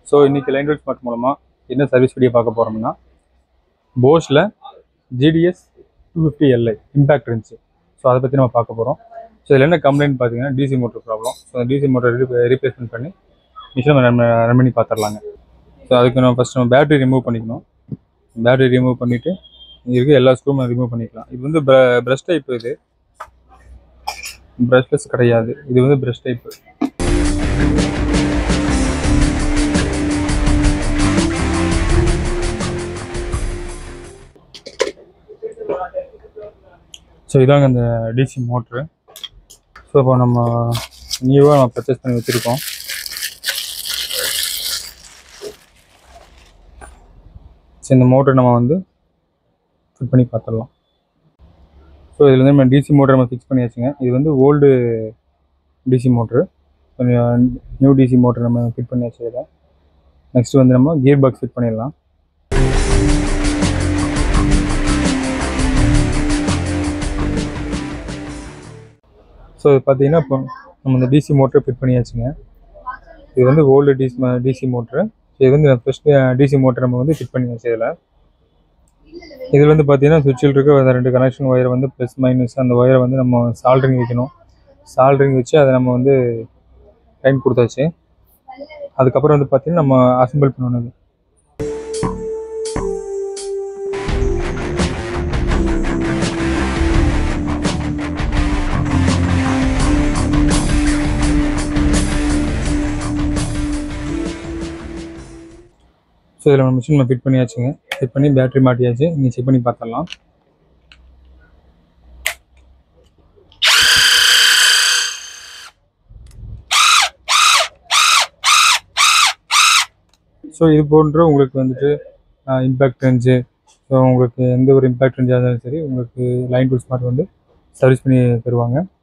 So இன்றைக்கி line rule smart மூலமாக என்ன சர்வீஸ் வீடியோ பார்க்க போகிறோம்னா போஷில் GDS two fifty LI impact இருந்துச்சு ஸோ அதை பற்றி நம்ம பார்க்க போகிறோம் ஸோ இதில் என்ன கம்ப்ளைண்ட் பார்த்தீங்கன்னா டிசி மோட்டர் ப்ராப்ளம் ஸோ அந்த டிசி மோட்டர் ரீப்ளேஸ்மெண்ட் பண்ணி மிஷின் ரன் ரன் பண்ணி பார்த்துடலாங்க ஸோ அதுக்கு நம்ம ஃபஸ்ட் நம்ம பேட்டரி ரிமூவ் பண்ணிக்கணும் பேட்டரி ரிமூவ் பண்ணிவிட்டு இருக்க எல்லா ஸ்க்ரூவும் ரிமூவ் பண்ணிக்கலாம் இது வந்து ப்ரஷ் டைப் இது ப்ரஷ்லெஸ் கிடையாது இது வந்து ப்ரஷ் டைப்பு ஸோ இதாங்க இந்த டிசி மோட்ரு ஸோ இப்போ நம்ம நியூவாக நம்ம பர்ச்சேஸ் பண்ணி வச்சுருக்கோம் ஸோ இந்த மோட்டர் நம்ம வந்து ஃபிட் பண்ணி பார்த்துடலாம் ஸோ இதில் வந்து நம்ம டிசி மோட்டர் நம்ம ஃபிக்ஸ் பண்ணியாச்சுங்க இது வந்து old DC motor new DC motor நம்ம ஃபிட் பண்ணியாச்சு இதில் நெக்ஸ்ட் வந்து நம்ம கியர் பாக்ஸ் ஃபிட் பண்ணிடலாம் ஸோ இது பார்த்தீங்கன்னா இப்போ நம்ம இந்த டிசி மோட்டர் ஃபிட் பண்ணியாச்சுங்க இது வந்து ஓல்டு டிசி டிசி மோட்ரு இது வந்து ஃப்ரெஷ் டிசி மோட்டர் நம்ம வந்து ஃபிட் பண்ணியாச்சு இதில் இதில் வந்து பார்த்தீங்கன்னா சுவிட்சில் இருக்க அந்த ரெண்டு கனெக்ஷன் ஒயர் வந்து ப்ளஸ் மைனஸ் அந்த ஒயரை வந்து நம்ம சால்ட்ரிங் வைக்கணும் சால்ட்ரிங் வச்சு அதை நம்ம வந்து டைம் கொடுத்தாச்சு அதுக்கப்புறம் வந்து பார்த்தீங்கன்னா நம்ம அசம்பிள் பண்ணணும் இது. ஸோ இதில் நம்ம மிஷின் ஃபிட் பண்ணியாச்சுங்க ஃபிட் பண்ணி பேட்டரி மாட்டியாச்சு நீங்கள் செக் பண்ணி பார்த்துடலாம் ஸோ இது போன்ற உங்களுக்கு வந்துட்டு இம்பேக்ட் ரேஞ்சு ஸோ உங்களுக்கு எந்த ஒரு இம்பேக்ட் ரேஞ்சாக இருந்தாலும் சரி உங்களுக்கு லைன் டூல் ஸ்மார்ட் வந்து சர்வீஸ் பண்ணி தருவாங்க